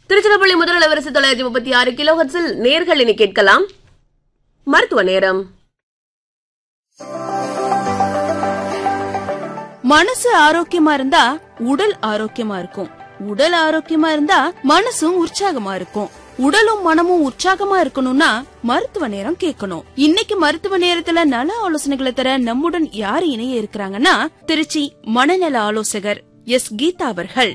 திருச்சிராப்பள்ளி முதல் அலைவரிசை தொள்ளாயிரத்தி முப்பத்தி ஆறு கிலோஹர்ட்ஸில் நேர்கள் இனி கேட்கலாம் மருத்துவ நேரம் மனசு ஆரோக்கியமா இருந்தா உடல் ஆரோக்கியமா இருக்கும் உடல் ஆரோக்கியமா இருந்தா மனசும் உற்சாகமா இருக்கும் உடலும் மனமும் உற்சாகமா இருக்கணும்னா மருத்துவ நேரம் கேட்கணும் இன்னைக்கு மருத்துவ நேரத்துல நல ஆலோசனைகளை தர நம்முடன் யாரு இணைய இருக்கிறாங்கன்னா திருச்சி மனநல ஆலோசகர் எஸ் கீதா அவர்கள்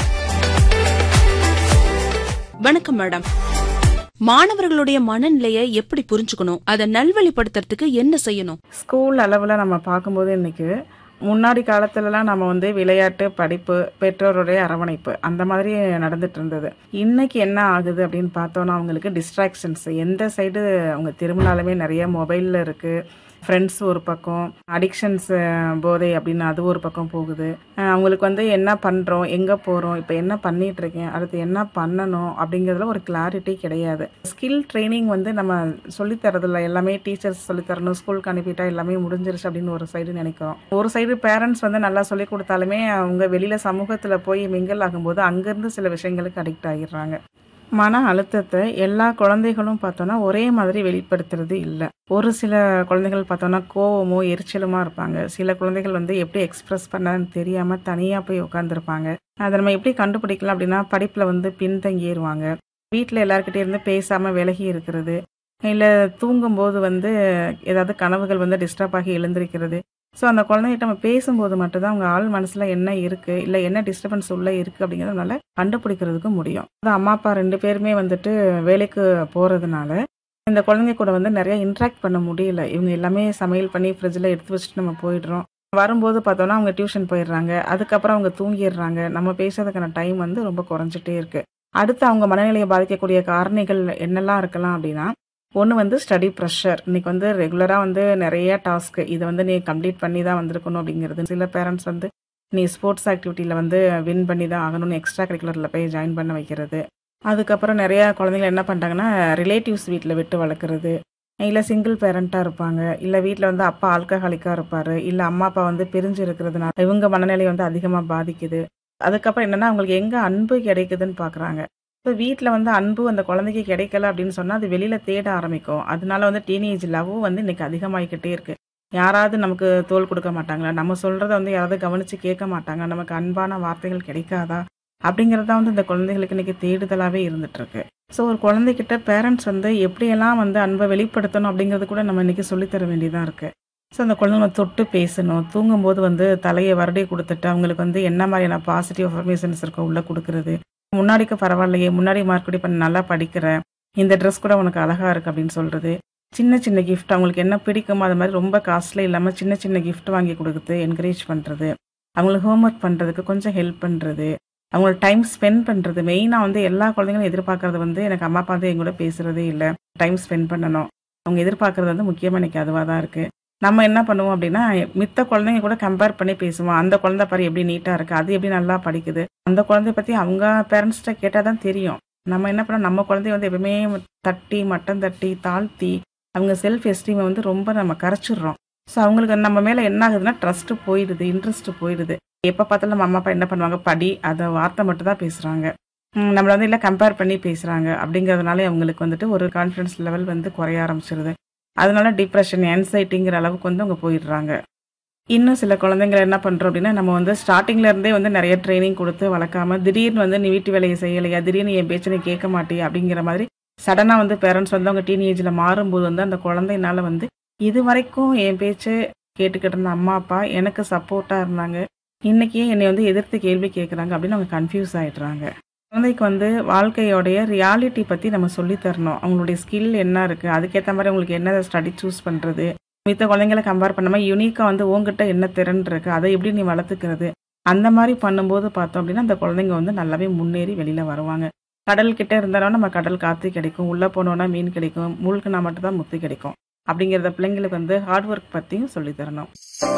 வணக்கம் மேடம் மாணவர்களுடைய மனநிலையை எப்படி புரிஞ்சுக்கணும் அதை நல்வழிப்படுத்துறதுக்கு என்ன செய்யணும் ஸ்கூல் அளவில் நம்ம பார்க்கும்போது இன்னைக்கு முன்னாடி காலத்துலலாம் நம்ம வந்து விளையாட்டு படிப்பு பெற்றோருடைய அரவணைப்பு அந்த மாதிரி நடந்துட்டு இருந்தது இன்னைக்கு என்ன ஆகுது அப்படின்னு பார்த்தோன்னா அவங்களுக்கு டிஸ்ட்ராக்ஷன்ஸ் எந்த சைடு அவங்க திரும்பினாலுமே நிறைய மொபைலில் இருக்குது ஃப்ரெண்ட்ஸ் ஒரு பக்கம் அடிக்ஷன்ஸ் போதை அப்படின்னு அது ஒரு பக்கம் போகுது அஹ் அவங்களுக்கு வந்து என்ன பண்ணுறோம் எங்கே போகிறோம் இப்போ என்ன பண்ணிட்டு இருக்கேன் அடுத்து என்ன பண்ணணும் அப்படிங்கிறதுல ஒரு கிளாரிட்டி கிடையாது ஸ்கில் ட்ரைனிங் வந்து நம்ம சொல்லித் தரதில்ல எல்லாமே டீச்சர்ஸ் சொல்லித் தரணும் ஸ்கூலுக்கு அனுப்பிட்டா எல்லாமே முடிஞ்சிருச்சு அப்படின்னு ஒரு சைடு நினைக்கிறோம் ஒரு சைடு பேரண்ட்ஸ் வந்து நல்லா சொல்லி கொடுத்தாலுமே அவங்க வெளியில் சமூகத்தில் போய் மிங்கல் ஆகும்போது அங்கேருந்து சில விஷயங்களுக்கு அடிக்ட் ஆகிடுறாங்க மன அழுத்தத்தை எல்லா குழந்தைகளும் பார்த்தோன்னா ஒரே மாதிரி வெளிப்படுத்துறது இல்லை ஒரு சில குழந்தைகள் பார்த்தோன்னா கோவமோ எரிச்சலுமா இருப்பாங்க சில குழந்தைகள் வந்து எப்படி எக்ஸ்பிரஸ் பண்ணன்னு தெரியாமல் தனியாக போய் உட்காந்துருப்பாங்க அதை நம்ம எப்படி கண்டுபிடிக்கலாம் அப்படின்னா படிப்பில் வந்து பின்தங்கிடுவாங்க வீட்டில் எல்லாருக்கிட்டே இருந்து பேசாமல் விலகி இருக்கிறது இல்லை தூங்கும்போது வந்து ஏதாவது கனவுகள் வந்து டிஸ்டர்ப் ஆகி எழுந்திருக்கிறது ஸோ அந்த குழந்தைகிட்ட நம்ம பேசும்போது மட்டும்தான் அவங்க ஆள் மனசில் என்ன இருக்குது இல்லை என்ன டிஸ்டர்பன்ஸ் உள்ளே இருக்குது அப்படிங்கிறதுனால கண்டுபிடிக்கிறதுக்கு முடியும் அது அம்மா அப்பா ரெண்டு பேருமே வந்துட்டு வேலைக்கு போகிறதுனால இந்த குழந்தைங்க கூட வந்து நிறைய இன்ட்ராக்ட் பண்ண முடியல இவங்க எல்லாமே சமையல் பண்ணி ஃப்ரிட்ஜில் எடுத்து வச்சுட்டு நம்ம போயிடுறோம் வரும்போது பார்த்தோன்னா அவங்க டியூஷன் போயிடுறாங்க அதுக்கப்புறம் அவங்க தூங்கிடுறாங்க நம்ம பேசுறதுக்கான டைம் வந்து ரொம்ப குறைஞ்சிட்டே இருக்கு அடுத்து அவங்க மனநிலையை பாதிக்கக்கூடிய காரணிகள் என்னெல்லாம் இருக்கலாம் அப்படின்னா ஒன்று வந்து ஸ்டடி ப்ரெஷர் இன்னைக்கு வந்து ரெகுலராக வந்து நிறைய டாஸ்க் இதை வந்து நீ கம்ப்ளீட் பண்ணி தான் வந்திருக்கணும் அப்படிங்கிறது சில பேரண்ட்ஸ் வந்து நீ ஸ்போர்ட்ஸ் ஆக்டிவிட்டியில் வந்து வின் பண்ணி தான் ஆகணும்னு எக்ஸ்ட்ரா கரிக்குலரில் போய் ஜாயின் பண்ண வைக்கிறது அதுக்கப்புறம் நிறைய குழந்தைங்க என்ன பண்ணுறாங்கன்னா ரிலேட்டிவ்ஸ் வீட்டில் விட்டு வளர்க்குறது இல்லை சிங்கிள் பேரண்ட்டாக இருப்பாங்க இல்லை வீட்டில் வந்து அப்பா ஆல்கஹாலிக்காக இருப்பார் இல்லை அம்மா அப்பா வந்து பிரிஞ்சு இருக்கிறதுனால இவங்க மனநிலை வந்து அதிகமாக பாதிக்குது அதுக்கப்புறம் என்னென்னா அவங்களுக்கு எங்கே அன்பு கிடைக்குதுன்னு பார்க்குறாங்க இப்போ வீட்டில் வந்து அன்பு அந்த குழந்தைக்கு கிடைக்கல அப்படின்னு சொன்னால் அது வெளியில் தேட ஆரம்பிக்கும் அதனால வந்து டீனேஜ் லவ்வும் வந்து இன்னைக்கு அதிகமாகிக்கிட்டே இருக்கு யாராவது நமக்கு தோல் கொடுக்க மாட்டாங்களா நம்ம சொல்கிறத வந்து யாராவது கவனித்து கேட்க மாட்டாங்க நமக்கு அன்பான வார்த்தைகள் கிடைக்காதா அப்படிங்கிறது தான் வந்து இந்த குழந்தைகளுக்கு இன்னைக்கு தேடுதலாகவே இருந்துட்டு இருக்கு ஸோ ஒரு குழந்தைகிட்ட பேரண்ட்ஸ் வந்து எப்படியெல்லாம் வந்து அன்பை வெளிப்படுத்தணும் அப்படிங்கிறது கூட நம்ம இன்னைக்கு சொல்லித்தர வேண்டியதாக இருக்கு ஸோ அந்த குழந்தைங்க தொட்டு பேசணும் தூங்கும்போது வந்து தலையை வருடி கொடுத்துட்டு அவங்களுக்கு வந்து என்ன மாதிரியான பாசிட்டிவ் அஃபர்மேஷன்ஸ் இருக்கோ உள்ள கொடுக்கறது முன்னாடிக்கு பரவாயில்லையே முன்னாடி மார்க் பண்ணி நல்லா படிக்கிற இந்த ட்ரெஸ் கூட உனக்கு அழகா இருக்கு அப்படின்னு சொல்றது சின்ன சின்ன கிஃப்ட் அவங்களுக்கு என்ன பிடிக்குமோ அது மாதிரி ரொம்ப காஸ்ட்லி இல்லாமல் சின்ன சின்ன கிஃப்ட் வாங்கி கொடுக்குறது என்கரேஜ் பண்ணுறது அவங்களுக்கு ஹோம்ஒர்க் பண்ணுறதுக்கு கொஞ்சம் ஹெல்ப் பண்ணுறது அவங்களோட டைம் ஸ்பெண்ட் பண்ணுறது மெயினாக வந்து எல்லா குழந்தைங்களும் எதிர்பார்க்கறது வந்து எனக்கு அம்மா அப்பா வந்து என் கூட பேசுறதே இல்லை டைம் ஸ்பெண்ட் பண்ணணும் அவங்க எதிர்பார்க்கறது வந்து முக்கியமாக எனக்கு அதுவாக தான் இருக்குது நம்ம என்ன பண்ணுவோம் அப்படின்னா மித்த குழந்தைங்க கூட கம்பேர் பண்ணி பேசுவோம் அந்த குழந்தை பாரு எப்படி நீட்டாக இருக்கு அது எப்படி நல்லா படிக்குது அந்த குழந்தைய பற்றி அவங்க பேரண்ட்ஸ்கிட்ட கேட்டால் தான் தெரியும் நம்ம என்ன பண்ணோம் நம்ம குழந்தைய வந்து எப்பவுமே தட்டி மட்டம் தட்டி தாழ்த்தி அவங்க செல்ஃப் எஸ்டீமை வந்து ரொம்ப நம்ம கரைச்சிடுறோம் ஸோ அவங்களுக்கு நம்ம மேலே என்ன ஆகுதுன்னா ட்ரஸ்ட் போயிடுது இன்ட்ரெஸ்ட் போயிடுது எப்போ பார்த்தாலும் நம்ம அம்மா அப்பா என்ன பண்ணுவாங்க படி அதை வார்த்தை மட்டும் தான் பேசுகிறாங்க நம்மளை வந்து இல்லை கம்பேர் பண்ணி பேசுகிறாங்க அப்படிங்கிறதுனால அவங்களுக்கு வந்துட்டு ஒரு கான்ஃபிடன்ஸ் லெவல் வந்து குறைய ஆரம்பிச்சிருது அதனால டிப்ரெஷன் ஆன்சைட்டிங்கிற அளவுக்கு வந்து அவங்க போயிடுறாங்க இன்னும் சில குழந்தைங்களை என்ன பண்ணுறோம் அப்படின்னா நம்ம வந்து ஸ்டார்டிங்ல இருந்தே வந்து நிறைய ட்ரைனிங் கொடுத்து வளர்க்காம திடீர்னு வந்து நீ வீட்டு வேலையை செய்யலையா திடீர்னு என் பேச்சை நீ கேட்க மாட்டியா அப்படிங்கிற மாதிரி சடனாக வந்து பேரண்ட்ஸ் வந்து அவங்க டீனேஜில் மாறும்போது வந்து அந்த குழந்தைனால வந்து இது வரைக்கும் என் பேச்சு கேட்டுக்கிட்டு இருந்த அம்மா அப்பா எனக்கு சப்போர்ட்டாக இருந்தாங்க இன்னைக்கே என்னை வந்து எதிர்த்து கேள்வி கேட்குறாங்க அப்படின்னு அவங்க கன்ஃபியூஸ் ஆயிடுறாங்க குழந்தைக்கு வந்து வாழ்க்கையோடைய ரியாலிட்டி பற்றி நம்ம சொல்லி தரணும் அவங்களுடைய ஸ்கில் என்ன இருக்குது அதுக்கேற்ற மாதிரி அவங்களுக்கு என்ன ஸ்டடி சூஸ் பண்ணுறது மித்த குழந்தைங்களை கம்பேர் பண்ணாமல் யூனிக்காக வந்து உங்ககிட்ட என்ன திறன் இருக்குது அதை எப்படி நீ வளர்த்துக்கிறது அந்த மாதிரி பண்ணும்போது பார்த்தோம் அப்படின்னா அந்த குழந்தைங்க வந்து நல்லாவே முன்னேறி வெளியில் வருவாங்க கடல் கிட்ட இருந்தாலும் நம்ம கடல் காற்று கிடைக்கும் உள்ளே போனோன்னா மீன் கிடைக்கும் மூழ்கினா மட்டும்தான் முத்து கிடைக்கும் அப்படிங்கிறத பிள்ளைங்களுக்கு வந்து ஹார்ட் ஒர்க் பற்றியும் சொல்லி தரணும்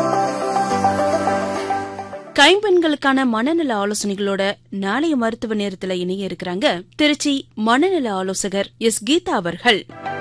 கைம்பெண்களுக்கான மனநல ஆலோசனைகளோட நாளைய மருத்துவ நேரத்துல இணைய இருக்கிறாங்க திருச்சி மனநல ஆலோசகர் எஸ் கீதா அவர்கள்